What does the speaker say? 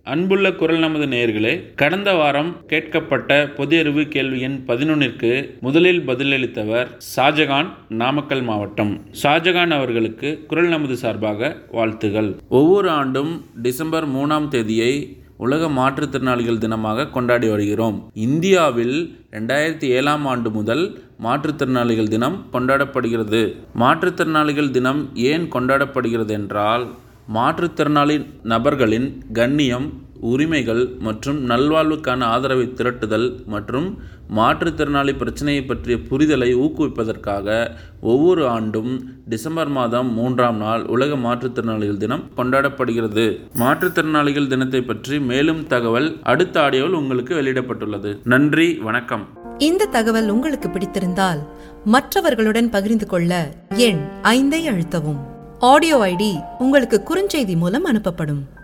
அன்புள்ள குரல் நமது நேயர்களே கடந்த வாரம் கேட்கப்பட்ட பொது அறிவு கேள்வி எண் பதினொன்னிற்கு முதலில் பதிலளித்தவர் ஷாஜகான் நாமக்கல் மாவட்டம் ஷாஜகான் அவர்களுக்கு குரல் நமது சார்பாக வாழ்த்துகள் ஒவ்வொரு ஆண்டும் டிசம்பர் மூணாம் தேதியை உலக மாற்றுத்திறனாளிகள் தினமாக கொண்டாடி வருகிறோம் இந்தியாவில் ரெண்டாயிரத்தி ஏழாம் ஆண்டு முதல் மாற்றுத்திறனாளிகள் தினம் கொண்டாடப்படுகிறது மாற்றுத்திறனாளிகள் தினம் ஏன் கொண்டாடப்படுகிறது என்றால் மாற்றுத்திறனாளி நபர்களின் கண்ணியம் உரிமைகள் மற்றும் நல்வாழ்வுக்கான ஆதரவை திரட்டுதல் மற்றும் மாற்றுத்திறனாளி பிரச்சனையை பற்றிய புரிதலை ஊக்குவிப்பதற்காக ஒவ்வொரு ஆண்டும் டிசம்பர் மாதம் மூன்றாம் நாள் உலக மாற்றுத்திறனாளிகள் தினம் கொண்டாடப்படுகிறது மாற்றுத்திறனாளிகள் தினத்தை பற்றி மேலும் தகவல் அடுத்த ஆடியோவில் உங்களுக்கு வெளியிடப்பட்டுள்ளது நன்றி வணக்கம் இந்த தகவல் உங்களுக்கு பிடித்திருந்தால் மற்றவர்களுடன் பகிர்ந்து கொள்ள எண் ஐந்தை அழுத்தவும் ஆடியோ ஐடி உங்களுக்கு குறுஞ்செய்தி மூலம் அனுப்பப்படும்